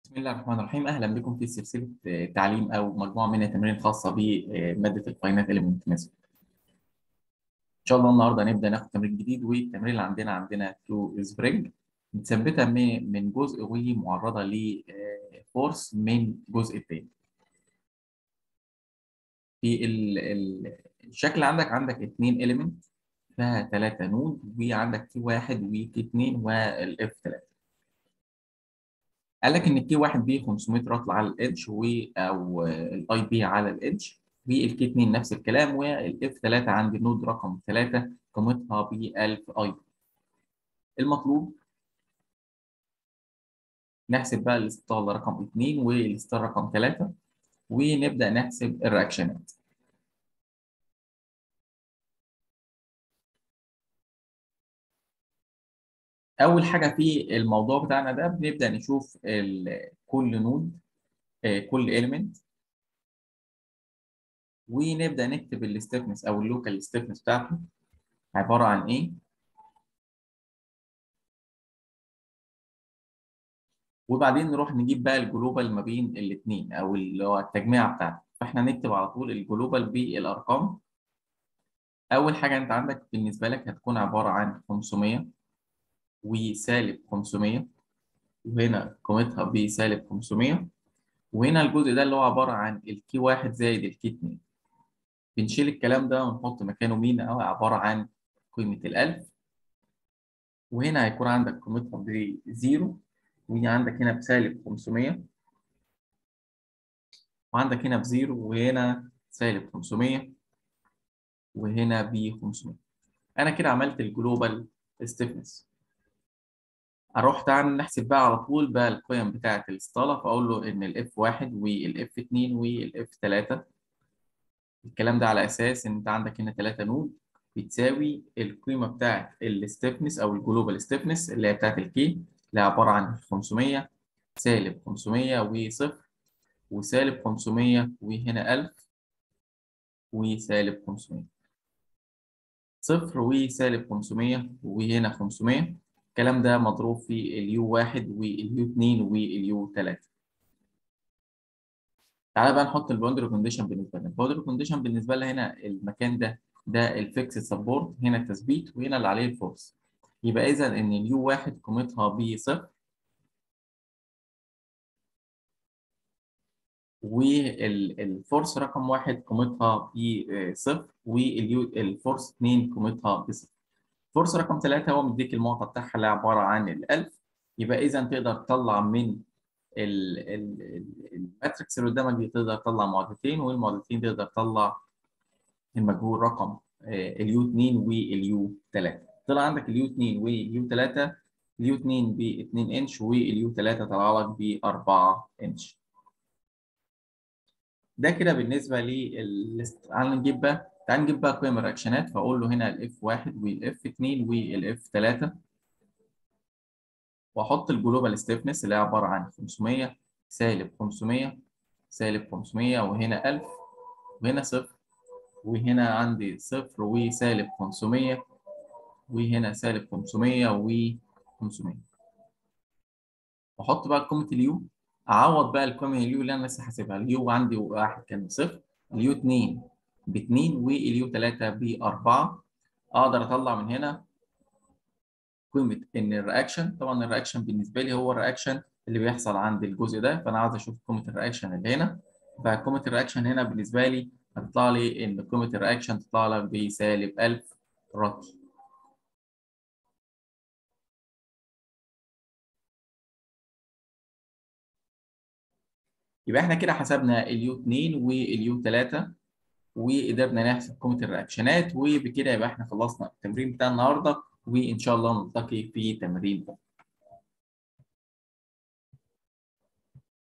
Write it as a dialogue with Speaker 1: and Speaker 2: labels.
Speaker 1: بسم الله الرحمن الرحيم اهلا بكم في سلسله تعليم او مجموعه من التمارين الخاصه بماده الفاينات اليمنت ميثود ان شاء الله النهارده هنبدا ناخد تمرين جديد والتمرين اللي عندنا عندنا تو سبرينج متثبته من من جزء ومعرضه لفورس من الجزء الثاني في ال ال الشكل عندك عندك اثنين اليمنت فيها ثلاثه نود وعندك تي واحد وتي اثنين والاف ثلاثه قال لك ان الكي 1 ب 500 رطل على الادج و او الاي بي على الادج والكي 2 نفس الكلام والاف 3 عندي نود رقم 3 قيمتها ب 1000 اي بي المطلوب نحسب بقى الستار رقم 2 والستار رقم 3 ونبدا نحسب الرياكشنات اول حاجه في الموضوع بتاعنا ده بنبدا نشوف كل نود كل element ونبدا نكتب الستيفنس او اللوكال ستيفنس بتاعته عباره عن ايه وبعدين نروح نجيب بقى الجلوبال ما بين الاثنين او اللي هو التجميعه بتاعته فاحنا نكتب على طول الجلوبال بالارقام اول حاجه انت عندك بالنسبه لك هتكون عباره عن 500 وسالب 500 وهنا قيمتها بسالب 500 وهنا الجزء ده اللي هو عبارة عن الكي واحد زائد الكي اتنين بنشيل الكلام ده ونحط مكانه مين أو عبارة عن قيمة الألف وهنا هيكون عندك قيمتها بزيرو وهنا عندك هنا بسالب 500 وعندك هنا بزيرو وهنا سالب 500 وهنا ب 500 أنا كده عملت الجلوبال ستيفنس اروح تعالى نحسب بقى على طول بقى القيم بتاعه الاسطاله فاقول له ان الاف 1 والاف 2 والاف 3 الكلام ده على اساس ان انت عندك هنا 3 نود بتساوي القيمه بتاعه الستيفنس او الجلوبال ستيفنس اللي هي بتاعه الكي اللي هي عباره عن 500 سالب 500 وصفر وسالب 500 وهنا 1000 وسالب 500 صفر وسالب 500 وهنا 500 الكلام ده مضروب في اليو واحد واليو اتنين واليو تلاتة. تعالى بقى نحط الباوندري كونديشن بالنسبة لنا، الباوندري كونديشن بالنسبة لنا هنا المكان ده ده الفيكس سبورت هنا التثبيت وهنا اللي عليه الفورس. يبقى إذا إن اليو واحد قيمتها بصفر والفورس رقم واحد قيمتها بصفر واليو الفورس اتنين قيمتها بصفر. فورس رقم 3 هو مديك المعطى بتاعها اللي عباره عن ال 1000 يبقى اذا تقدر تطلع من الماتريكس اللي قدامك دي تقدر تطلع معادلتين والمعادلتين تقدر تطلع المجهول رقم اليو 2 واليو 3 طلع عندك اليو 2 واليو 3 اليو 2 ب 2 انش واليو 3 طلع لك ب 4 انش ده كده بالنسبه لل تعال نجيب بقى تعال نجيب بقى قيم الرياكشنات فاقول له هنا الاف 1 والاف 2 والاف 3 واحط الجلوبال ستيفنس اللي هي عباره عن 500 سالب 500 سالب 500 وهنا 1000 وهنا صفر وهنا عندي صفر وسالب 500 وهنا سالب 500 و 500 واحط بقى قيمه اليو اعوض بقى القيمه اليو اللي انا لسه حاسبها اليو عندي واحد كان صفر اليو 2 ب 2 واليو 3 ب 4 اقدر اطلع من هنا قيمه ان الرياكشن طبعا الرياكشن بالنسبه لي هو الرياكشن اللي بيحصل عند الجزء ده فانا عايز اشوف قيمه الرياكشن اللي هنا فقيمه الرياكشن هنا بالنسبه لي هتطلع لي ان قيمه الرياكشن تطلع لك بسالب 1000 رطل يبقى احنا كده حسبنا اليو 2 واليو 3 وقدرنا نحسب قيمه الرياكشنات وبكده يبقى احنا خلصنا التمرين بتاع النهارده وان شاء الله نلتقي في تمرين بكره